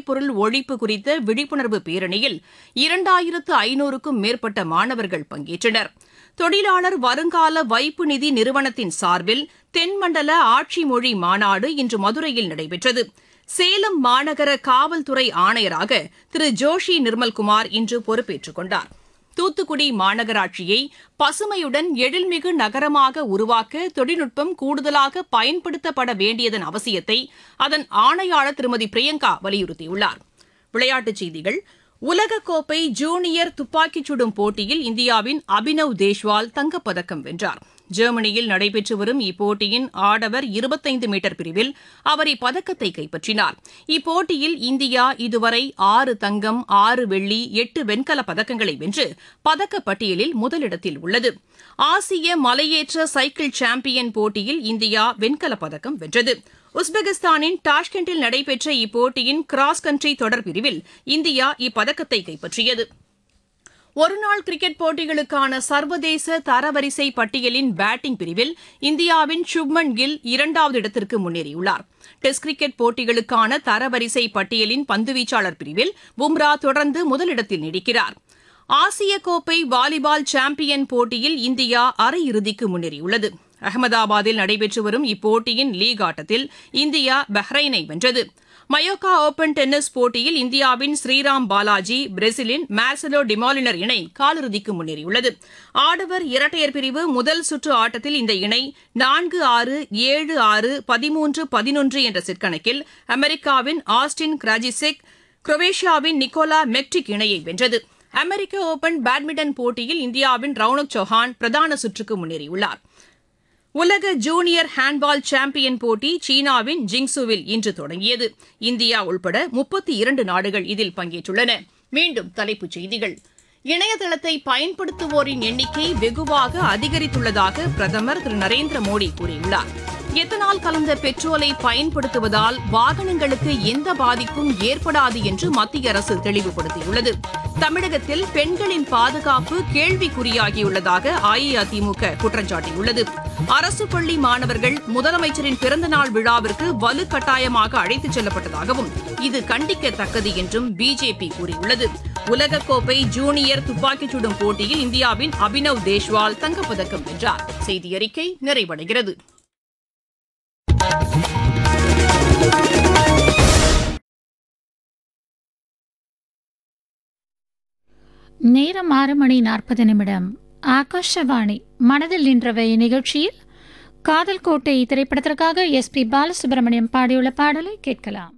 போதைப்பொருள் ஒழிப்பு குறித்த விழிப்புணர்வு பேரணியில் இரண்டாயிரத்து ஐநூறுக்கும் மேற்பட்ட மாணவர்கள் பங்கேற்றனர் தொழிலாளர் வருங்கால வைப்பு நிதி நிறுவனத்தின் சார்பில் தென்மண்டல ஆட்சி மொழி மாநாடு இன்று மதுரையில் நடைபெற்றது சேலம் மாநகர காவல்துறை ஆணையராக திரு ஜோஷி நிர்மல்குமார் இன்று பொறுப்பேற்றுக் கொண்டார் தூத்துக்குடி மாநகராட்சியை பசுமையுடன் எழில்மிகு நகரமாக உருவாக்க தொழில்நுட்பம் கூடுதலாக பயன்படுத்தப்பட வேண்டியதன் அவசியத்தை அதன் ஆணையாளர் திருமதி பிரியங்கா வலியுறுத்தியுள்ளார் விளையாட்டுச் செய்திகள் உலகக்கோப்பை ஜூனியர் துப்பாக்கிச் சுடும் போட்டியில் இந்தியாவின் அபினவ் தேஷ்வால் தங்கப்பதக்கம் வென்றார் ஜெர்மனியில் நடைபெற்று வரும் இப்போட்டியின் ஆடவர் இருபத்தைந்து மீட்டர் பிரிவில் அவர் இப்பதக்கத்தை கைப்பற்றினார் இப்போட்டியில் இந்தியா இதுவரை ஆறு தங்கம் ஆறு வெள்ளி எட்டு வெண்கலப் பதக்கங்களை வென்று பதக்கப்பட்டியலில் முதலிடத்தில் உள்ளது ஆசிய மலையேற்ற சைக்கிள் சாம்பியன் போட்டியில் இந்தியா வெண்கலப் பதக்கம் வென்றது உஸ்பெகிஸ்தானின் டாஷ்கெண்டில் நடைபெற்ற இப்போட்டியின் கிராஸ் கண்ட்ரி தொடர் பிரிவில் இந்தியா இப்பதக்கத்தை கைப்பற்றியது ஒருநாள் கிரிக்கெட் போட்டிகளுக்கான சர்வதேச தரவரிசை பட்டியலின் பேட்டிங் பிரிவில் இந்தியாவின் சுப்மன் கில் இரண்டாவது இடத்திற்கு முன்னேறியுள்ளார் டெஸ்ட் கிரிக்கெட் போட்டிகளுக்கான தரவரிசை பட்டியலின் பந்துவீச்சாளர் பிரிவில் பும்ரா தொடர்ந்து முதலிடத்தில் நீடிக்கிறார் ஆசிய கோப்பை வாலிபால் சாம்பியன் போட்டியில் இந்தியா அரையிறுதிக்கு முன்னேறியுள்ளது அகமதாபாத்தில் நடைபெற்று வரும் இப்போட்டியின் லீக் ஆட்டத்தில் இந்தியா பஹ்ரைனை வென்றது மயோக்கா ஓபன் டென்னிஸ் போட்டியில் இந்தியாவின் ஸ்ரீராம் பாலாஜி பிரேசிலின் மார்சலோ டிமாலினர் இணை காலிறுதிக்கு முன்னேறியுள்ளது ஆடவர் இரட்டையர் பிரிவு முதல் சுற்று ஆட்டத்தில் இந்த இணை நான்கு ஆறு ஏழு ஆறு பதிமூன்று பதினொன்று என்ற செட் கணக்கில் அமெரிக்காவின் ஆஸ்டின் கிராஜிசெக் குரோவேஷியாவின் நிக்கோலா மெக்டிக் இணையை வென்றது அமெரிக்க ஓபன் பேட்மிண்டன் போட்டியில் இந்தியாவின் ரவுனக் சௌஹான் பிரதான சுற்றுக்கு முன்னேறியுள்ளார் உலக ஜூனியர் ஹேண்ட்பால் சாம்பியன் போட்டி சீனாவின் ஜிங்சுவில் இன்று தொடங்கியது இந்தியா உள்பட முப்பத்தி இரண்டு நாடுகள் இதில் பங்கேற்றுள்ளன மீண்டும் தலைப்புச் செய்திகள் இணையதளத்தை பயன்படுத்துவோரின் எண்ணிக்கை வெகுவாக அதிகரித்துள்ளதாக பிரதமர் திரு நரேந்திர மோடி கூறியுள்ளார் எத்தனால் கலந்த பெட்ரோலை பயன்படுத்துவதால் வாகனங்களுக்கு எந்த பாதிப்பும் ஏற்படாது என்று மத்திய அரசு தெளிவுபடுத்தியுள்ளது தமிழகத்தில் பெண்களின் பாதுகாப்பு கேள்விக்குறியாகியுள்ளதாக அஇஅதிமுக குற்றம் சாட்டியுள்ளது அரசு பள்ளி மாணவர்கள் முதலமைச்சரின் பிறந்தநாள் விழாவிற்கு வலுக்கட்டாயமாக அழைத்துச் செல்லப்பட்டதாகவும் இது கண்டிக்கத்தக்கது என்றும் பிஜேபி கூறியுள்ளது உலகக்கோப்பை ஜூனியர் துப்பாக்கிச் சுடும் போட்டியில் இந்தியாவின் அபினவ் தேஷ்வால் தங்கப்பதக்கம் வென்றார் செய்தி அறிக்கை நிறைவடைகிறது நேரம் ஆறு மணி நாற்பது நிமிடம் ஆகாஷவாணி மனதில் நின்றவை நிகழ்ச்சியில் காதல் கோட்டை திரைப்படத்திற்காக எஸ் பி பாலசுப்ரமணியம் பாடியுள்ள பாடலை கேட்கலாம்